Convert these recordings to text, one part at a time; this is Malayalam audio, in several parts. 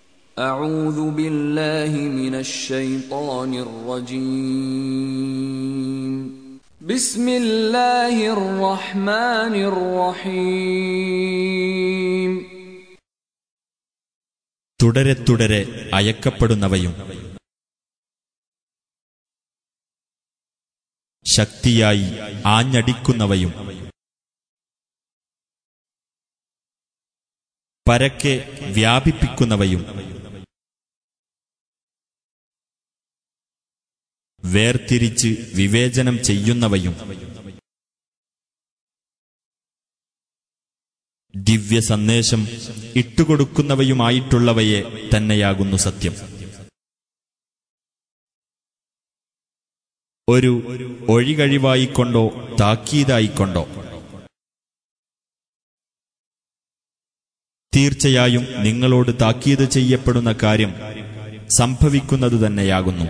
أعوذ بالله من الشيطان الرجيم بسم الله الرحمن الرحيم തുടരെ തുടരെ അയക്കപ്പെടുന്നവയും ശക്തിയായി ആഞ്ഞടിക്കുന്നവയും പരക്കെ വ്യാപിപ്പിക്കുന്നവയും വേർതിരിച്ച് വിവേചനം ചെയ്യുന്നവയും ദിവ്യ സന്ദേശം ഇട്ടുകൊടുക്കുന്നവയുമായിട്ടുള്ളവയെ തന്നെയാകുന്നു സത്യം ഒരു ഒഴികഴിവായിക്കൊണ്ടോ താക്കീതായിക്കൊണ്ടോ തീർച്ചയായും നിങ്ങളോട് താക്കീത് ചെയ്യപ്പെടുന്ന കാര്യം സംഭവിക്കുന്നതു തന്നെയാകുന്നു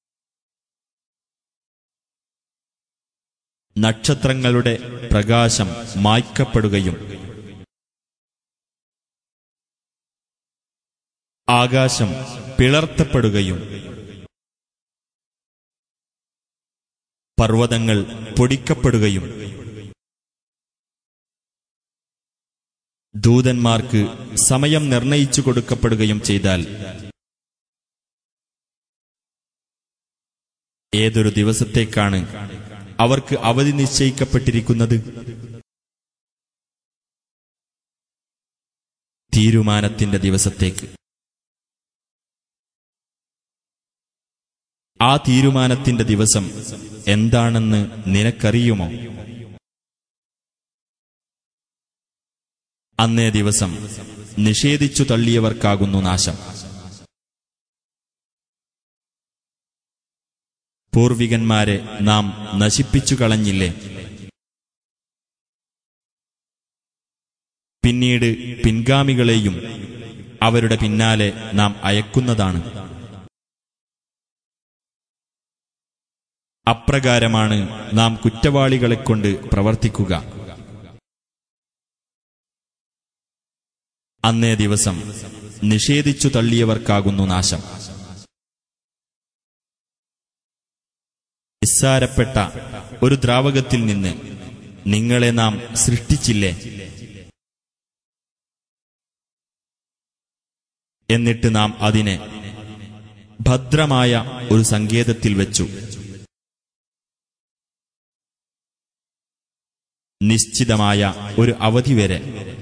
നക്ഷത്രങ്ങളുടെ പ്രകാശം മായ്ക്കപ്പെടുകയും ആകാശം പിളർത്തപ്പെടുകയും പർവ്വതങ്ങൾ പൊടിക്കപ്പെടുകയും ദൂതന്മാർക്ക് സമയം നിർണയിച്ചു കൊടുക്കപ്പെടുകയും ചെയ്താൽ ഏതൊരു ദിവസത്തേക്കാണ് അവർക്ക് അവധി നിശ്ചയിക്കപ്പെട്ടിരിക്കുന്നത് തീരുമാനത്തിന്റെ ദിവസത്തേക്ക് ആ തീരുമാനത്തിന്റെ ദിവസം എന്താണെന്ന് നിനക്കറിയുമോ അന്നേ ദിവസം നിഷേധിച്ചു തള്ളിയവർക്കാകുന്നു നാശം പൂർവികന്മാരെ നാം നശിപ്പിച്ചു കളഞ്ഞില്ലേ പിന്നീട് പിൻഗാമികളെയും അവരുടെ പിന്നാലെ നാം അയക്കുന്നതാണ് അപ്രകാരമാണ് നാം കുറ്റവാളികളെക്കൊണ്ട് പ്രവർത്തിക്കുക അന്നേ ദിവസം നിഷേധിച്ചു തള്ളിയവർക്കാകുന്നു നാശം നിസ്സാരപ്പെട്ട ഒരു ദ്രാവകത്തിൽ നിന്ന് നിങ്ങളെ നാം സൃഷ്ടിച്ചില്ലേ എന്നിട്ട് നാം അതിനെ ഭദ്രമായ ഒരു സങ്കേതത്തിൽ വെച്ചു നിശ്ചിതമായ ഒരു അവധി വരെ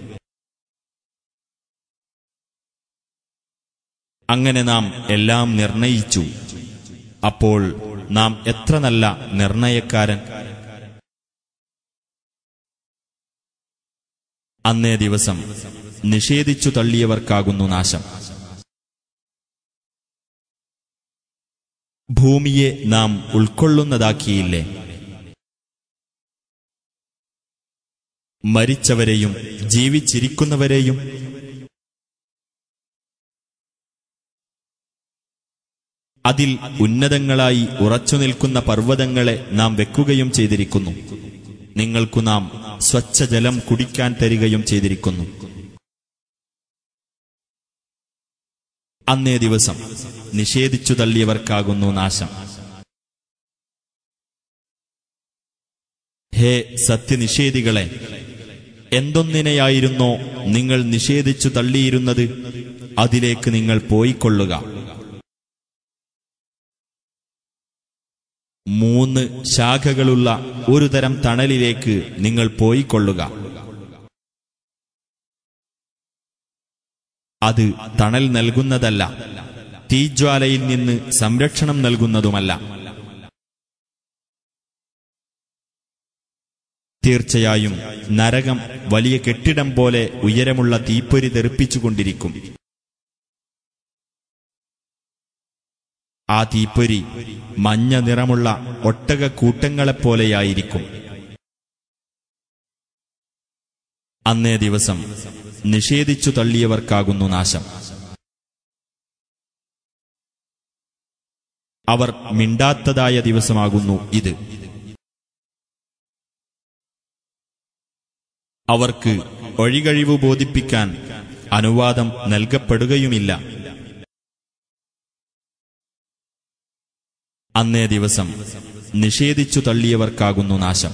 അങ്ങനെ നാം എല്ലാം നിർണയിച്ചു അപ്പോൾ നാം എത്ര നല്ല നിർണയക്കാരൻ അന്നേ ദിവസം നിഷേധിച്ചു തള്ളിയവർക്കാകുന്നു നാശം ഭൂമിയെ നാം ഉൾക്കൊള്ളുന്നതാക്കിയില്ലേ മരിച്ചവരെയും ജീവിച്ചിരിക്കുന്നവരെയും അതിൽ ഉന്നതങ്ങളായി ഉറച്ചുനിൽക്കുന്ന പർവ്വതങ്ങളെ നാം വെക്കുകയും ചെയ്തിരിക്കുന്നു നിങ്ങൾക്കു നാം സ്വച്ഛജലം കുടിക്കാൻ തരികയും ചെയ്തിരിക്കുന്നു അന്നേ ദിവസം നിഷേധിച്ചു തള്ളിയവർക്കാകുന്നു നാശം ഹേ സത്യനിഷേധികളെ എന്തൊന്നിനെയായിരുന്നോ നിങ്ങൾ നിഷേധിച്ചു തള്ളിയിരുന്നത് അതിലേക്ക് നിങ്ങൾ പോയിക്കൊള്ളുക മൂന്ന് ശാഖകളുള്ള ഒരു തരം തണലിലേക്ക് നിങ്ങൾ പോയിക്കൊള്ളുക അത് തണൽ നൽകുന്നതല്ല തീജ്വാലയിൽ നിന്ന് സംരക്ഷണം നൽകുന്നതുമല്ല തീർച്ചയായും നരകം വലിയ കെട്ടിടം പോലെ ഉയരമുള്ള തീപ്പൊരി തെറിപ്പിച്ചുകൊണ്ടിരിക്കും ആ തീപ്പൊരി മഞ്ഞ നിറമുള്ള ഒട്ടകക്കൂട്ടങ്ങളെപ്പോലെയായിരിക്കും അന്നേ ദിവസം നിഷേധിച്ചു തള്ളിയവർക്കാകുന്നു നാശം അവർ മിണ്ടാത്തതായ ദിവസമാകുന്നു ഇത് അവർക്ക് ഒഴികഴിവ് ബോധിപ്പിക്കാൻ അനുവാദം നൽകപ്പെടുകയുമില്ല അന്നേ ദിവസം നിഷേധിച്ചു തള്ളിയവർക്കാകുന്നു നാശം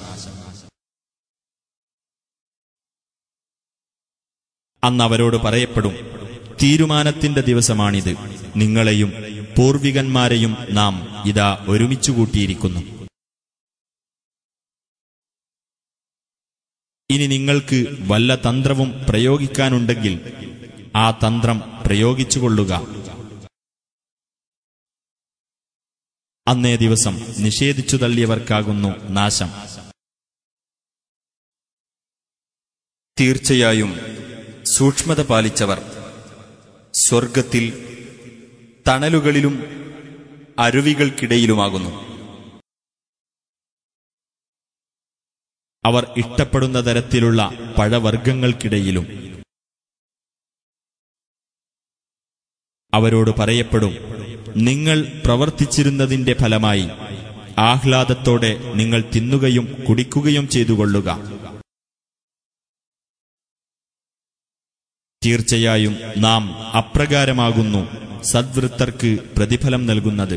അന്ന് അവരോട് പറയപ്പെടും തീരുമാനത്തിന്റെ ദിവസമാണിത് നിങ്ങളെയും പൂർവികന്മാരെയും നാം ഇതാ ഒരുമിച്ചു കൂട്ടിയിരിക്കുന്നു ഇനി നിങ്ങൾക്ക് വല്ല തന്ത്രവും പ്രയോഗിക്കാനുണ്ടെങ്കിൽ ആ തന്ത്രം പ്രയോഗിച്ചുകൊള്ളുക അന്നേ ദിവസം നിഷേധിച്ചു തള്ളിയവർക്കാകുന്നു നാശം തീർച്ചയായും സൂക്ഷ്മത പാലിച്ചവർ സ്വർഗത്തിൽ തണലുകളിലും അരുവികൾക്കിടയിലുമാകുന്നു അവർ ഇഷ്ടപ്പെടുന്ന തരത്തിലുള്ള പഴവർഗ്ഗങ്ങൾക്കിടയിലും അവരോട് പറയപ്പെടും നിങ്ങൾ പ്രവർത്തിച്ചിരുന്നതിന്റെ ഫലമായി ആഹ്ലാദത്തോടെ നിങ്ങൾ തിന്നുകയും കുടിക്കുകയും ചെയ്തുകൊള്ളുക തീർച്ചയായും നാം അപ്രകാരമാകുന്നു സദ്വൃത്തർക്ക് പ്രതിഫലം നൽകുന്നത്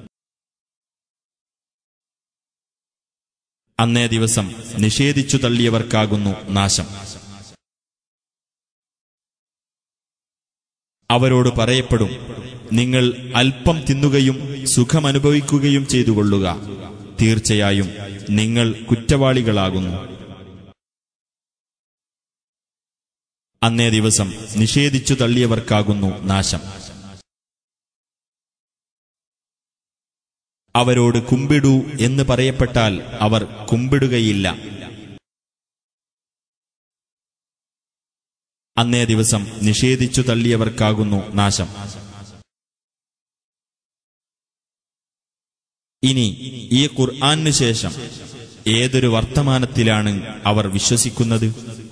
അന്നേ ദിവസം നിഷേധിച്ചു തള്ളിയവർക്കാകുന്നു നാശം അവരോട് പറയപ്പെടും നിങ്ങൾ അല്പം തിന്നുകയും സുഖമനുഭവിക്കുകയും ചെയ്തുകൊള്ളുക തീർച്ചയായും നിങ്ങൾ കുറ്റവാളികളാകുന്നു അന്നേ ദിവസം നിഷേധിച്ചു തള്ളിയവർക്കാകുന്നു നാശം അവരോട് കുമ്പിടൂ എന്ന് പറയപ്പെട്ടാൽ അവർ കുമ്പിടുകയില്ല അന്നേ ദിവസം നിഷേധിച്ചു തള്ളിയവർക്കാകുന്നു നാശം ഇനി ഈ ഖുർആാനു ശേഷം ഏതൊരു വർത്തമാനത്തിലാണ് അവർ വിശ്വസിക്കുന്നത്